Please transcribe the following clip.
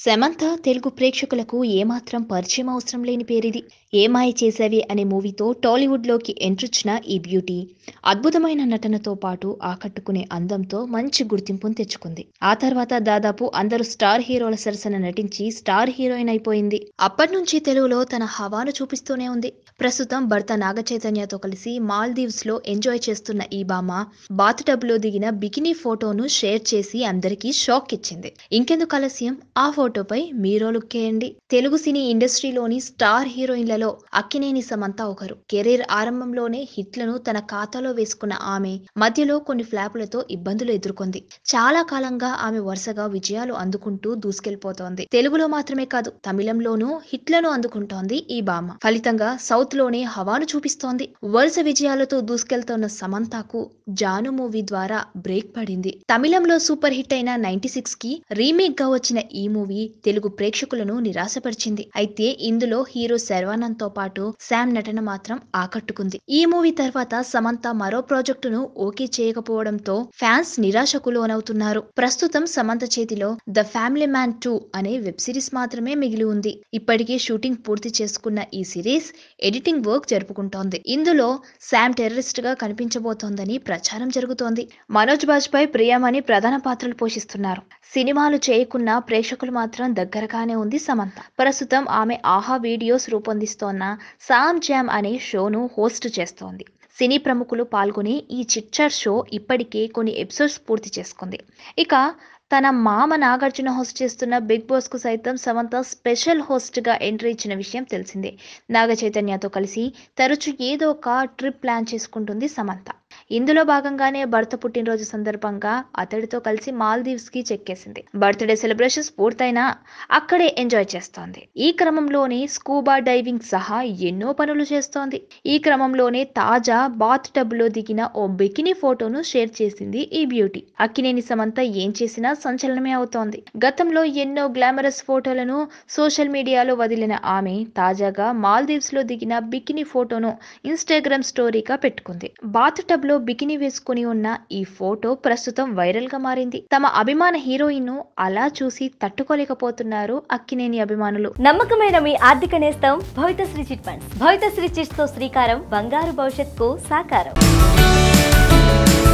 సమంత తెలుగు ప్రేక్షకులకు ఏమాత్రం పరిచయం అవసరం లేని పేరిది ఏమాయ చేసావి అనే మూవీతో టాలీవుడ్లోకి ఎంట్రిచ్చిన ఈ బ్యూటీ అద్భుతమైన నటనతో పాటు ఆకట్టుకునే అందంతో మంచి గుర్తింపును తెచ్చుకుంది ఆ తర్వాత దాదాపు అందరూ స్టార్ హీరోల సరసన నటించి స్టార్ హీరోయిన్ అయిపోయింది అప్పటి నుంచి తెలుగులో తన హవాను చూపిస్తూనే ఉంది ప్రస్తుతం భర్త నాగ చైతన్యతో కలిసి మాల్దీవ్స్ లో ఎంజాయ్ చేస్తున్న ఈ బామ బాత్ టబ్ లో దిగిన బికినీ ఫోటోను షేర్ చేసి అందరికీ షాక్ ఇచ్చింది ఇంకెందుకు ఆలస్యం ఆ ఫోటోపై మీరో లుక్కేయండి తెలుగు సినీ ఇండస్ట్రీలోని స్టార్ హీరోయిన్లలో అక్కినేని సమంత ఒకరు కెరీర్ ఆరంభంలోనే హిట్లను తన ఖాతాలో వేసుకున్న ఆమె మధ్యలో కొన్ని ఫ్లాపులతో ఇబ్బందులు ఎదుర్కొంది చాలా కాలంగా ఆమె వరుసగా విజయాలు అందుకుంటూ దూసుకెళ్లిపోతోంది తెలుగులో మాత్రమే కాదు తమిళంలోనూ హిట్లను అందుకుంటోంది ఈ బామ్మ ఫలితంగా సౌత్ లోనే హవాను చూపిస్తోంది వరుస విజయాలతో దూసుకెళ్తోన్న సమంతకు జాను మూవీ ద్వారా బ్రేక్ పడింది తమిళంలో సూపర్ హిట్ అయిన నైన్టీ సిక్స్ కి రీమేక్ గా వచ్చిన ఈ మూవీ తెలుగు ప్రేక్షకులను నిరాశపరిచింది అయితే ఇందులో హీరో శర్వానంద్ తో పాటు శామ్ నటన మాత్రం ఆకట్టుకుంది ఈ మూవీ తర్వాత సమంత మరో ప్రాజెక్టును ఓకే చేయకపోవడంతో ఫ్యాన్స్ నిరాశకు లోనవుతున్నారు ప్రస్తుతం సమంత చేతిలో ద ఫ్యామిలీ మ్యాన్ టూ అనే వెబ్ సిరీస్ మాత్రమే మిగిలి ఉంది ఇప్పటికే షూటింగ్ పూర్తి చేసుకున్న ఈ సిరీస్ ఎడిటింగ్ వర్క్ జరుపుకుంటోంది ఇందులో శామ్ టెర్రరిస్ట్ గా కనిపించబోతోందని ప్రచారం జరుగుతోంది మనోజ్ బాజ్పేయి ప్రియామణి ప్రధాన పాత్రలు పోషిస్తున్నారు సినిమాలు చేయకున్న ప్రేక్షకులు మాత్రం దగ్గరగానే ఉంది సమంత ప్రస్తుతం ఆమె ఆహా వీడియోస్ రూపొందిస్తోన్న సామ్ జామ్ అనే షోను హోస్ట్ చేస్తోంది సినీ ప్రముఖులు పాల్గొని ఈ చిట్చాట్ షో ఇప్పటికే కొన్ని ఎపిసోడ్స్ పూర్తి చేసుకుంది ఇక తన మామ నాగార్జున హోస్ట్ చేస్తున్న బిగ్ బాస్ కు సైతం సమంత స్పెషల్ హోస్ట్ గా ఎంట్రీ ఇచ్చిన విషయం తెలిసిందే నాగ చైతన్యతో కలిసి తరచూ ఏదో ఒక ట్రిప్ ప్లాన్ చేసుకుంటుంది సమంత ఇందులో భాగంగానే భర్త పుట్టినరోజు సందర్భంగా అతడితో కలిసి మాల్దీవ్స్ కి చెక్కేసింది బర్త్డే సెలబ్రేషన్స్ పూర్తయినా అక్కడే ఎంజాయ్ చేస్తోంది ఈ క్రమంలోనే స్కూబా డైవింగ్ సహా ఎన్నో పనులు చేస్తోంది ఈ క్రమంలోనే తాజా బాత్ టబ్ లో దిగిన ఓ బికినీ ఫోటోను షేర్ చేసింది ఈ బ్యూటీ అక్కినేని సమంత ఏం చేసినా సంచలనమే అవుతోంది గతంలో ఎన్నో గ్లామరస్ ఫోటోలను సోషల్ మీడియాలో వదిలిన ఆమె తాజాగా మాల్దీవ్స్ లో దిగిన బికినీ ఫోటోను ఇన్స్టాగ్రామ్ స్టోరీగా పెట్టుకుంది బాత్ టబ్ లో బికినీ వేసుకుని ఉన్న ఈ ఫోటో ప్రస్తుతం వైరల్ గా మారింది తమ అభిమాన హీరోయిన్ ను అలా చూసి తట్టుకోలేకపోతున్నారు అక్కినేని అభిమానులు నమ్మకమైన మీ ఆర్థిక నేస్తం Bhavithasri chit funds Bhavithasri chits తో శ్రీకారం బంగారు భవిష్యత్కు సాకారం